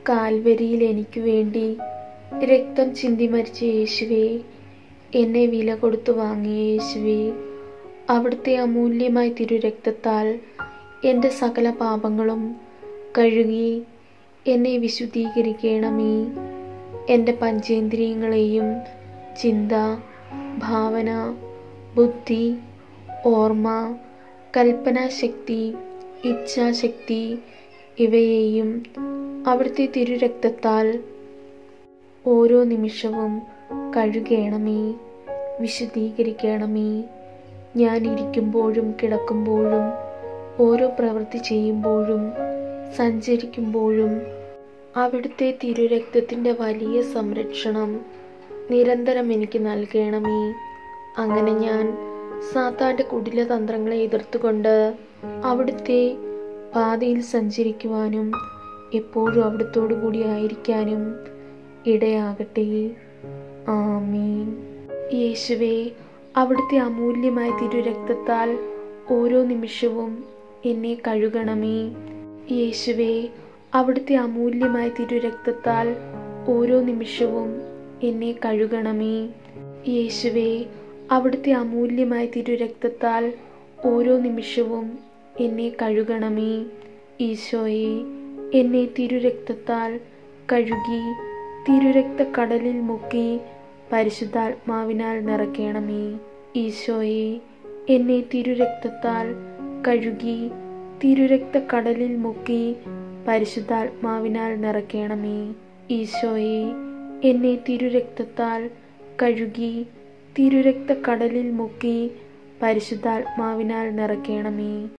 കാൽവരിയിൽ എനിക്ക് വേണ്ടി രക്തം ചിന്തി മരിച്ച യേശുവേ എന്നെ വില കൊടുത്തു വാങ്ങിയ യേശുവേ അവിടുത്തെ അമൂല്യമായ തിരുരക്തത്താൽ എൻ്റെ സകല പാപങ്ങളും കഴുകി എന്നെ വിശുദ്ധീകരിക്കണമേ എൻ്റെ പഞ്ചേന്ദ്രിയങ്ങളെയും ചിന്ത ഭാവന ബുദ്ധി ഓർമ്മ കൽപ്പനാശക്തി ഇച്ഛാശക്തി ഇവയെയും അവിടുത്തെ തിരുരക്തത്താൽ ഓരോ നിമിഷവും കഴുകണമേ വിശുദ്ധീകരിക്കണമേ ഞാൻ ഇരിക്കുമ്പോഴും കിടക്കുമ്പോഴും ഓരോ പ്രവൃത്തി ചെയ്യുമ്പോഴും സഞ്ചരിക്കുമ്പോഴും അവിടുത്തെ തിരുരക്തത്തിൻ്റെ വലിയ സംരക്ഷണം നിരന്തരം എനിക്ക് നൽകണമേ അങ്ങനെ ഞാൻ സാത്താൻ്റെ കുടില തന്ത്രങ്ങളെ എതിർത്തുകൊണ്ട് അവിടുത്തെ പാതയിൽ സഞ്ചരിക്കുവാനും എപ്പോഴും അവിടുത്തോടു കൂടി ആയിരിക്കാനും ഇടയാകട്ടെ ആമീൻ യേശുവേ അവിടുത്തെ അമൂല്യമായ തിരുരക്തത്താൽ ഓരോ നിമിഷവും എന്നെ കഴുകണമേ യേശുവേ അവിടുത്തെ അമൂല്യമായ തിരുരക്തത്താൽ ഓരോ നിമിഷവും എന്നെ കഴുകണമേ യേശുവേ അവിടുത്തെ അമൂല്യമായ തിരുരക്തത്താൽ ഓരോ നിമിഷവും എന്നെ കഴുകണമേ ഈശോയെ എന്നെ തിരുരക്തത്താൽ കഴുകി തിരുരക്ത കടലിൽ മുക്കി പരിശുദ്ധാത്മാവിനാൽ നിറയ്ക്കണമേ ഈശോയെ എന്നെ തിരുരക്തത്താൽ കഴുകി തിരുരക്ത കടലിൽ മുക്കി പരിശുദ്ധാത്മാവിനാൽ നിറയ്ക്കണമേ ഈശോയെ എന്നെ തിരുരക്തത്താൽ കഴുകി തിരുരക്ത കടലിൽ മുക്കി പരിശുദ്ധാത്മാവിനാൽ നിറയ്ക്കണമേ